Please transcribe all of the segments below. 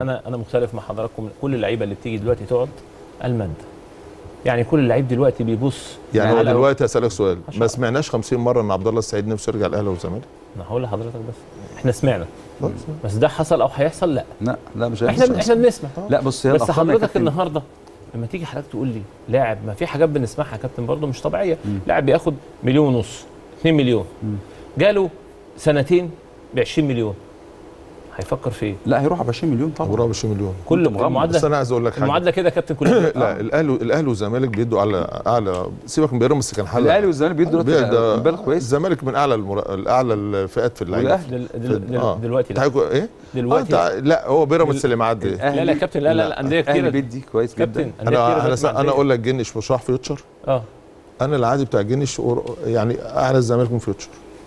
انا انا مختلف مع حضراتكم كل اللعيبه اللي بتيجي دلوقتي تقعد الماده يعني كل لعيب دلوقتي بيبص يعني هو على- دلوقتي هسألك سؤال عشان- ما سمعناش 50 مره ان عبد الله السعيد نفسه يرجع الاهلي والزمالك انا هقول لحضرتك بس احنا سمعنا خلاص. بس ده حصل او هيحصل لا لا لا مش احنا هيحصل. احنا بنسمع لا بص هي بس الأرقام يا حضرتك كابتن- النهارده لما تيجي حضرتك تقول لي لاعب ما في حاجات بنسمعها يا كابتن برضه مش طبيعيه مم. لاعب بياخد مليون ونص 2 مليون مم. جاله سنتين ب 20 مليون هيفكر في ايه؟ لا هيروح ب 20 مليون طبعا ابو 20 مليون كل مغمض. بس المعادله انا عايز اقول لك حاجه المعادله كده يا كابتن كلها لا الاهلي الاهلي والزمالك بيدوا على اعلى سيبك من بيراميدز كان حل الاهلي والزمالك بيدوا بيدوا- دلوقتي مبالغ كويس الزمالك من اعلى المر... الاعلى الفئات في اللعيبه والاهلي دل دل دل آه. دلوقتي لا تحكوا ايه؟ دلوقتي آه انت لا هو بيراميدز اللي معدي الأهلي- لا لا يا كابتن لا لا لا انديه الاهلي كتير بيدي كويس جدا كابتن انديه انا كتير انا دلوقتي انا معدية. اقول لك جنش مش راح فيوتشر اه انا العادي بتاع جنش قر- يعني اعلى الزمالك من فيوتشر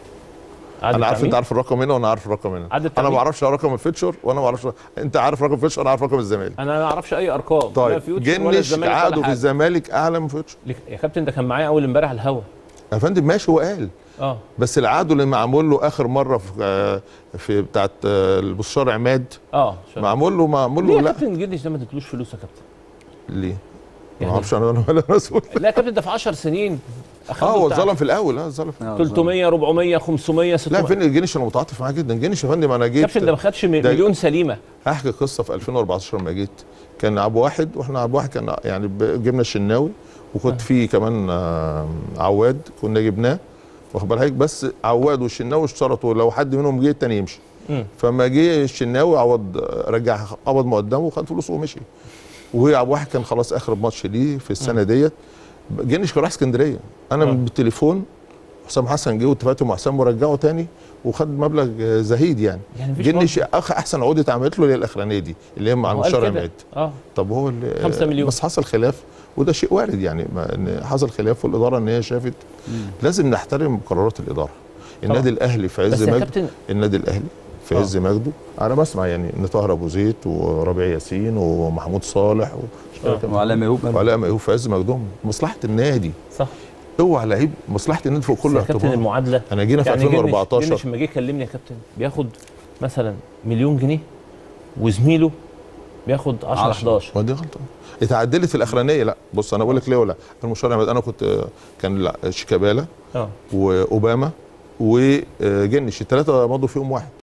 عدد انا عارف تعميم. انت عارف الرقم هنا وانا عارف الرقم هنا عدد انا التعميم. ما اعرفش رقم الفيوتشر وانا ما اعرفش انت عارف رقم فيوتشر انا عارف رقم الزمالك انا ما اعرفش اي ارقام لا طيب فيوتشر ولا جنش الزمالك ولا عقده في حاجة. الزمالك اعلى من فيوتشر يا كابتن ده كان معايا اول امبارح على الهوا يا فندم ماشي هو قال اه بس العقد اللي معمول له اخر مره في آه، في بتاعت آه، البشار عماد اه شاطر. معمول له معمول ليه له يا لا كابتن جدش ده ما تدلوش فلوس يا كابتن ليه؟ ما يعني اعرفش انا ولا مسؤول لا يا كابتن ده في 10 سنين اه هو اتظلم في الاول اه اتظلم آه، 300 400 500 600 لا فين الجنش انا متعاطف معاه جدا جنش يا فندم انا جيت كابتن ده ما خدش م- ده- مليون سليمه هحكي قصه في 2014 لما جيت كان عبد واحد واحنا عبد واحد كان يعني ب- جبنا الشناوي وكنت في كمان آه، عواد كنا جبناه واخد بالك بس عواد والشناوي اشترطوا لو حد منهم جه التاني يمشي مم. فما جه الشناوي عوض آه، رجع قبض مقدمه وخد فلوسه ومشي وعبد واحد كان خلاص اخر ماتش ليه في السنه ديت جنش كان راح اسكندريه انا آه. من بالتليفون حسام حسن جه واتفقت مع حسام ورجعه تاني وخد مبلغ آه، زهيد يعني يعني مفيش جنش اخ احسن عقده اتعملت له اللي هي الاخرانيه دي اللي هي مع هو قال المستشار كده. عماد اه طب هو اللي 5 مليون. بس حصل خلاف وده شيء وارد يعني ما إن حصل خلاف والاداره ان هي شافت لازم نحترم قرارات الاداره النادي الاهلي في بس عز يا مجده كابتن النادي الاهلي في آه. عز مجده على ما اسمع يعني ان طاهر ابو زيد وربيع ياسين ومحمود صالح آه. وعلى ما يوب وعلاء ميهوب في عز مجدهم مصلحه النادي صح اوعى لعيب مصلحه النادي فوق بس كل يا كابتن اعتبار المعادله انا جينا في يعني جنش 2014 جنش لما جه يكلمني يا كابتن بياخد مثلا مليون جنيه وزميله بياخد 10 عشرة. 11 ما دي غلطه اتعدلت في الاخرانيه لا بص انا بقول لك ليه ولا المشوار عماد انا كنت كان لا، شيكابالا اه واوباما وجنش الثلاثه مضوا فيهم واحد